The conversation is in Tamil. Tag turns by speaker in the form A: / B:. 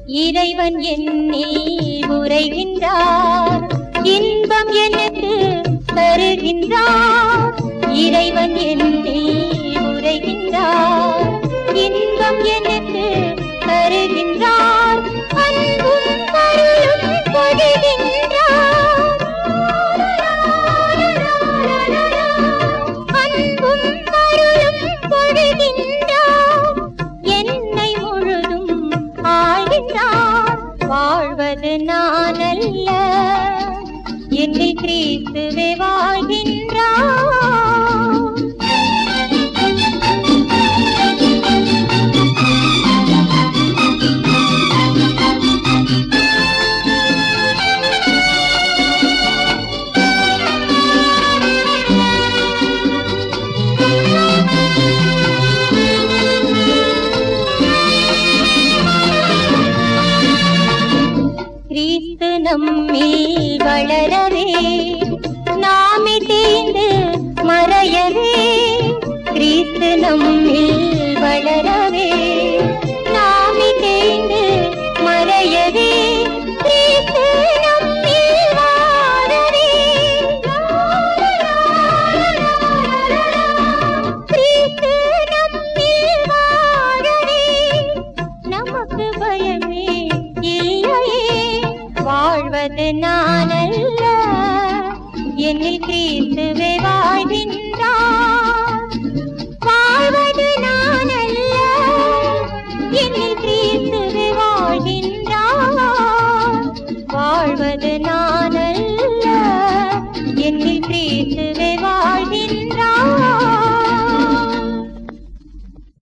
A: இறைவன் என்னில் உரைகின்றார் இன்பம் எனக்கு தருகின்றார் இறைவன் என்னில் உரைகின்றார் இன்பம் எனக்கு தருகின்றார் அன்பும் அருளும் பொழிகின்றார் அன்பும் அருளும் பொழிகின்றார் என்னை முழுதும் ஆழ்கின்றார் வாழ்வது நான் அல்ல என்னை கிறிஸ்துவே வாழ்கின்றார் கிறிஸ்து நம்மில் வளரவே நாமே தேய்ந்து மறையவே கிறிஸ்து நம்மில் வளரவே நாமே தேய்ந்து மறையவே கிறிஸ்து நம்மில் வாழவே கிறிஸ்து நம்மில் வாழவே நமக்கு பயமே இல்லையே வாழ்வது நான் அல்ல என்னில் கிறிஸ்துவே வாழ்கின்றார் வாழ்வது நான் அல்ல என்னில் கிறிஸ்துவே வாழ்கின்றார் வாழ்வது நான்